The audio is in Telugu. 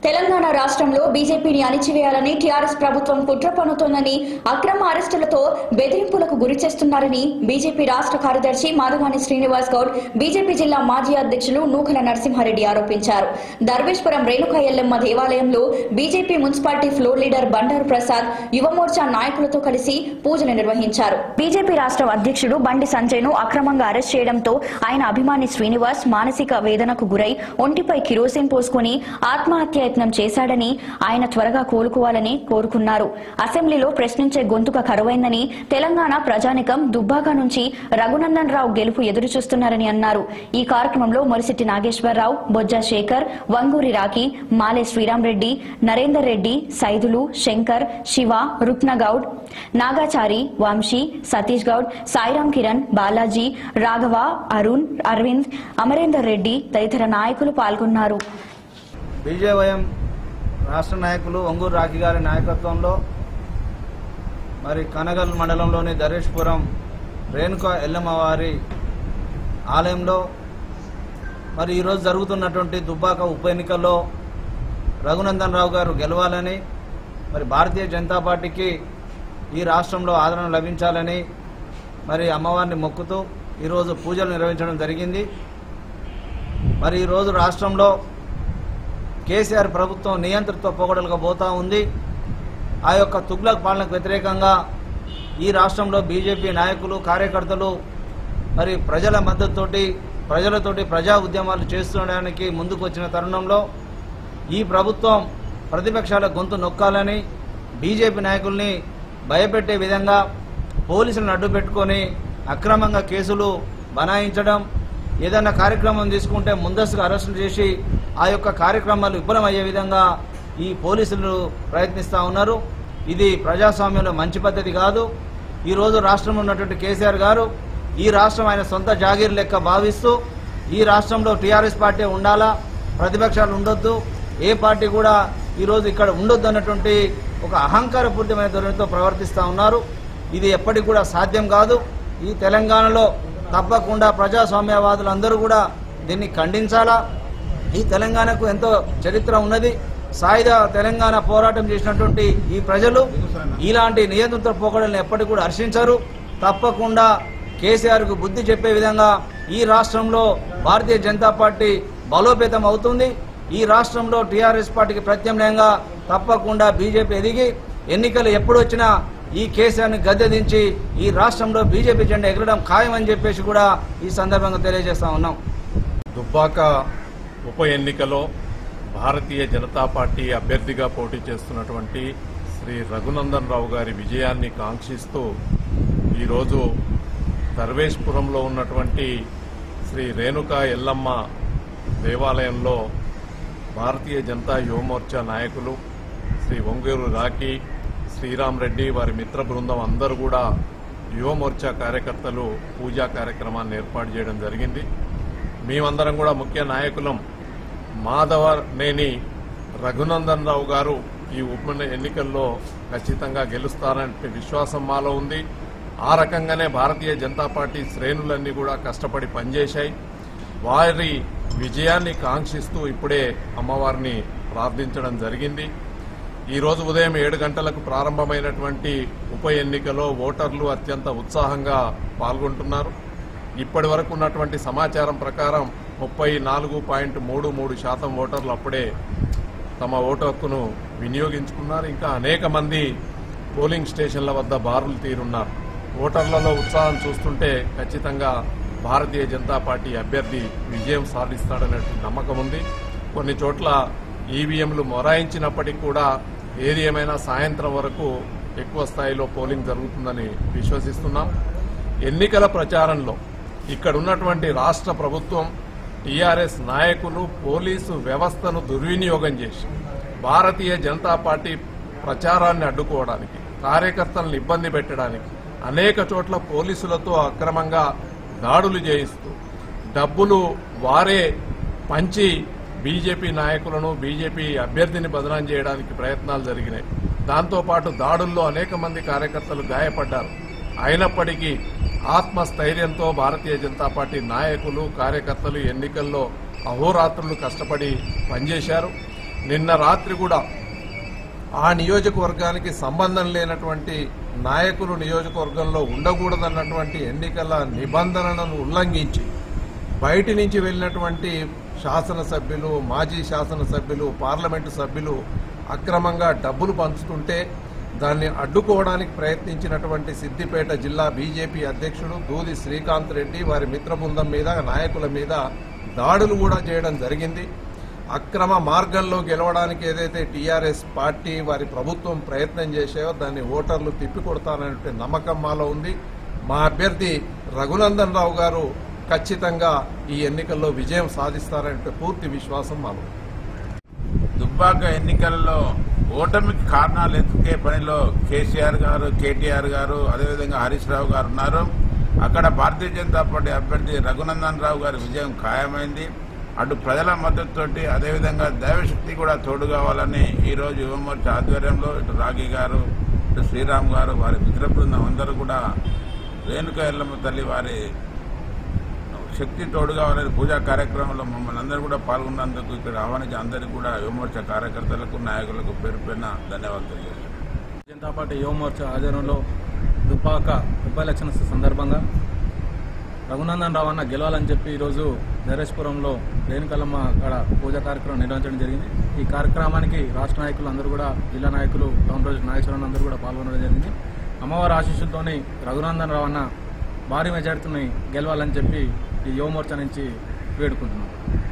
తెలంగాణ రాష్ట్రంలో బీజేపీని అణిచివేయాలని టీఆర్ఎస్ ప్రభుత్వం కుట్ర పన్నుతోందని అక్రమ అరెస్టులతో బెదిరింపులకు గురి చేస్తున్నారని బీజేపీ రాష్ట్ర కార్యదర్శి మాధవాని శ్రీనివాస్ గౌడ్ బీజేపీ జిల్లా మాజీ అధ్యక్షులు నూకల నరసింహారెడ్డి ఆరోపించారు దర్వేశ్వరం రేణుకా ఎల్లమ్మ దేవాలయంలో BJP municipality floor leader Bandaru Prasad Yuva Morcha నాయకులతో కలిసి పూజలు నిర్వహించారు బీజేపీ రాష్ట్ర అధ్యక్షుడు బండి సంజయ్ ను అక్రమంగా అరెస్ట్ చేయడంతో ఆయన అభిమాని శ్రీనివాస్ మానసిక వేదనకు గురై ఒంటిపై కిరోసిన్ పోసుకుని ఆత్మహత్యాయత్నం చేశాడని ఆయన త్వరగా కోలుకోవాలని కోరుకున్నారు అసెంబ్లీలో ప్రశ్నించే గొంతుక కరువైందని తెలంగాణ ప్రజానికం దుబ్బాక నుంచి రఘునందన్ రావు గెలుపు ఎదురు చూస్తున్నారని అన్నారు ఈ కార్యక్రమంలో మొరిసిట్టి నాగేశ్వరరావు బొజ్జా శేఖర్ వంగూరి రాఖీ మాలే శ్రీరామ్ రెడ్డి నరేందర్ రెడ్డి సైదులు శంకర్ శివ రుక్నగౌడ్ నాగాచారి వంశీ సతీష్ గౌడ్ సాయిరాం కిరణ్ బాలాజీ రాఘవ అరుణ్ అరవింద్ అమరేందర్ రెడ్డి తదితర నాయకులు పాల్గొన్నారు బీజేవైఎం రాష్ట్ర నాయకులు ఒంగూరు రాఖీ గారి నాయకత్వంలో మరి కనగల్ మండలంలోని దరేష్పురం రేణుక ఎల్లమ్మ వారి ఆలయంలో మరి ఈరోజు జరుగుతున్నటువంటి దుబ్బాక ఉప ఎన్నికల్లో రఘునందన్ రావు గారు గెలవాలని మరి భారతీయ జనతా పార్టీకి ఈ రాష్ట్రంలో ఆదరణ లభించాలని మరి అమ్మవారిని మొక్కుతూ ఈరోజు పూజలు నిర్వహించడం జరిగింది మరి ఈరోజు రాష్ట్రంలో కేసీఆర్ ప్రభుత్వం నియంత్రణతో పోగొడలుగా పోతా ఉంది ఆ యొక్క తుగ్లక్ పాలనకు వ్యతిరేకంగా ఈ రాష్ట్రంలో బీజేపీ నాయకులు కార్యకర్తలు మరి ప్రజల మద్దతుతోటి ప్రజలతోటి ప్రజా ఉద్యమాలు చేస్తుండడానికి ముందుకు వచ్చిన తరుణంలో ఈ ప్రభుత్వం ప్రతిపక్షాల గొంతు నొక్కాలని బీజేపీ నాయకుల్ని భయపెట్టే విధంగా పోలీసులను అడ్డు పెట్టుకొని అక్రమంగా కేసులు బనాయించడం ఏదైనా కార్యక్రమం తీసుకుంటే ముందస్తుగా అరెస్టులు చేసి ఆ యొక్క కార్యక్రమాలు విఫలమయ్యే విధంగా ఈ పోలీసులు ప్రయత్నిస్తూ ఉన్నారు ఇది ప్రజాస్వామ్యంలో మంచి పద్ధతి కాదు ఈ రోజు రాష్ట్రంలో ఉన్నటువంటి కేసీఆర్ గారు ఈ రాష్ట్రం ఆయన సొంత జాగీర్ లెక్క భావిస్తూ ఈ రాష్ట్రంలో టీఆర్ఎస్ పార్టీ ఉండాలా ప్రతిపక్షాలు ఉండొద్దు ఏ పార్టీ కూడా ఈరోజు ఇక్కడ ఉండొద్దు అన్నటువంటి ఒక అహంకారపూరితమైన ధోరణితో ప్రవర్తిస్తూ ఉన్నారు ఇది ఎప్పటికి కూడా సాధ్యం కాదు ఈ తెలంగాణలో తప్పకుండా ప్రజాస్వామ్యవాదులు అందరూ కూడా దీన్ని ఖండించాలా ఈ తెలంగాణకు ఎంతో చరిత్ర ఉన్నది సాయుధ తెలంగాణ పోరాటం చేసినటువంటి ఈ ప్రజలు ఇలాంటి నియంత్రిత పోకడలను ఎప్పటికి కూడా హర్షించరు తప్పకుండా కేసీఆర్ కు బుద్ధి చెప్పే విధంగా ఈ రాష్ట్రంలో భారతీయ జనతా పార్టీ బలోపేతం అవుతుంది ఈ రాష్ట్రంలో టీఆర్ఎస్ పార్టీకి ప్రత్యామ్నాయంగా తప్పకుండా బీజేపీ ఎదిగి ఎన్నికలు ఎప్పుడు వచ్చినా ఈ కేసీఆర్ని గద్దె దించి ఈ రాష్ట్రంలో బీజేపీ జెండా ఎగరడం ఖాయమని చెప్పేసి కూడా ఈ సందర్భంగా తెలియజేస్తా ఉన్నాం దుబ్బాక ఉప ఎన్నికలో భారతీయ జనతా పార్టీ అభ్యర్థిగా పోటీ చేస్తున్నటువంటి శ్రీ రఘునందన్ రావు గారి విజయాన్ని కాంక్షిస్తూ ఈరోజు దర్వేష్పురంలో ఉన్నటువంటి శ్రీ రేణుకా ఎల్లమ్మ దేవాలయంలో భారతీయ జనతా యువమోర్చా నాయకులు శ్రీ ఒంగూరు రాఖీ శ్రీరామ్ రెడ్డి వారి మిత్ర బృందం అందరూ కూడా యువమోర్చా కార్యకర్తలు పూజా కార్యక్రమాన్ని ఏర్పాటు చేయడం జరిగింది మేమందరం కూడా ముఖ్య నాయకులం మాధవనేని రఘునందన్ రావు గారు ఈ ఉప ఎన్నికల్లో ఖచ్చితంగా గెలుస్తారనే విశ్వాసం మాలో ఉంది ఆ రకంగానే భారతీయ జనతా పార్టీ శ్రేణులన్నీ కూడా కష్టపడి పనిచేశాయి వారి విజయాన్ని కాంక్షిస్తూ ఇప్పుడే అమ్మవారిని ప్రార్థించడం జరిగింది ఈ రోజు ఉదయం ఏడు గంటలకు ప్రారంభమైనటువంటి ఉప ఎన్నికలో ఓటర్లు అత్యంత ఉత్సాహంగా పాల్గొంటున్నారు ఇప్పటి వరకు ఉన్నటువంటి సమాచారం ప్రకారం ముప్పై నాలుగు పాయింట్ మూడు మూడు శాతం ఓటర్లు అప్పుడే తమ ఓటు హక్కును వినియోగించుకున్నారు ఇంకా అనేక మంది పోలింగ్ స్టేషన్ల వద్ద బారులు తీరున్నారు ఓటర్లలో ఉత్సాహం చూస్తుంటే ఖచ్చితంగా భారతీయ జనతా పార్టీ అభ్యర్థి విజయం సాధిస్తాడనే నమ్మకం ఉంది కొన్ని చోట్ల ఈవీఎంలు మొరాయించినప్పటికీ కూడా ఏది ఏమైనా సాయంత్రం వరకు ఎక్కువ స్థాయిలో పోలింగ్ జరుగుతుందని విశ్వసిస్తున్నాం ఎన్నికల ప్రచారంలో ఇక్కడ ఉన్నటువంటి రాష్ట్ర ప్రభుత్వం టీఆర్ఎస్ నాయకులు పోలీసు వ్యవస్థను దుర్వినియోగం చేసి భారతీయ జనతా పార్టీ ప్రచారాన్ని అడ్డుకోవడానికి కార్యకర్తలను ఇబ్బంది పెట్టడానికి అనేక చోట్ల పోలీసులతో అక్రమంగా దాడులు చేయిస్తూ డబ్బులు వారే పంచి బీజేపీ నాయకులను బీజేపీ అభ్యర్థిని బదనాం చేయడానికి ప్రయత్నాలు జరిగినాయి దాంతోపాటు దాడుల్లో అనేక మంది కార్యకర్తలు గాయపడ్డారు అయినప్పటికీ ఆత్మస్థైర్యంతో భారతీయ జనతా పార్టీ నాయకులు కార్యకర్తలు ఎన్నికల్లో అహోరాత్రులు కష్టపడి పనిచేశారు నిన్న రాత్రి కూడా ఆ నియోజకవర్గానికి సంబంధం లేనటువంటి నాయకులు నియోజకవర్గంలో ఉండకూడదన్నటువంటి ఎన్నికల నిబంధనలను ఉల్లంఘించి బయటి నుంచి వెళ్ళినటువంటి శాసనసభ్యులు మాజీ శాసనసభ్యులు పార్లమెంటు సభ్యులు అక్రమంగా డబ్బులు పంచుతుంటే దాన్ని అడ్డుకోవడానికి ప్రయత్నించినటువంటి సిద్దిపేట జిల్లా బీజేపీ అధ్యక్షుడు దూది శ్రీకాంత్ రెడ్డి వారి మిత్ర బృందం మీద నాయకుల మీద దాడులు కూడా చేయడం జరిగింది అక్రమ మార్గంలో గెలవడానికి ఏదైతే టీఆర్ఎస్ పార్టీ వారి ప్రభుత్వం ప్రయత్నం చేశాయో దాన్ని ఓటర్లు తిప్పికొడతారనే నమ్మకం మాలో ఉంది మా అభ్యర్థి రఘునందన్ రావు గారు ఖచ్చితంగా ఈ ఎన్నికల్లో విజయం సాధిస్తారనే పూర్తి విశ్వాసం మాలో ఉంది. దుబ్బాక ఎన్నికలలో ఓటమికి కారణాలు ఎత్తుకే పనిలో కేసీఆర్ గారు కేటీఆర్ గారు అదేవిధంగా హరీష్ రావు గారు ఉన్నారు అక్కడ భారతీయ జనతా పార్టీ అభ్యర్థి రఘునందన్ రావు గారి విజయం ఖాయమైంది అటు ప్రజల మద్దతుతోటి అదేవిధంగా దైవశక్తి కూడా తోడు కావాలని ఈ రోజు యువమోర్చా ఆధ్వర్యంలో ఇటు రాగి గారు ఇటు శ్రీరామ్ గారు వారి మిత్ర బృందం అందరూ కూడా రేణుక ఎల్లమ్మ తల్లి వారి శక్తి తోడుగా అనేది పూజా కార్యక్రమంలో మమ్మల్ని అందరూ కూడా పాల్గొన్నందుకు ఇక్కడ ఆహ్వానించి అందరికీ కూడా యువమోర్చా కార్యకర్తలకు నాయకులకు పేరు పేరున ధన్యవాదాలు తెలియజేస్తున్నాను జనతా పార్టీ యువ మోర్చా ఆధ్వర్యంలో దుబ్బాక ఉప ఎలక్షన్స్ సందర్భంగా రఘునందన్ రావు అన్న గెలవాలని చెప్పి ఈరోజు ధరేశ్పురంలో రేణుకల్లమ్మ అక్కడ పూజా కార్యక్రమం నిర్వహించడం జరిగింది ఈ కార్యక్రమానికి రాష్ట్ర నాయకులు అందరూ కూడా జిల్లా నాయకులు టౌన్ రోజు నాగేశ్వరరావు అందరూ కూడా పాల్గొనడం జరిగింది అమ్మవారి ఆశీస్సులతోని రఘునందన్ రావు అన్న భారీ మెజార్టీని గెలవాలని చెప్పి ఈ యువ మోర్చా నుంచి వేడుకుంటున్నాం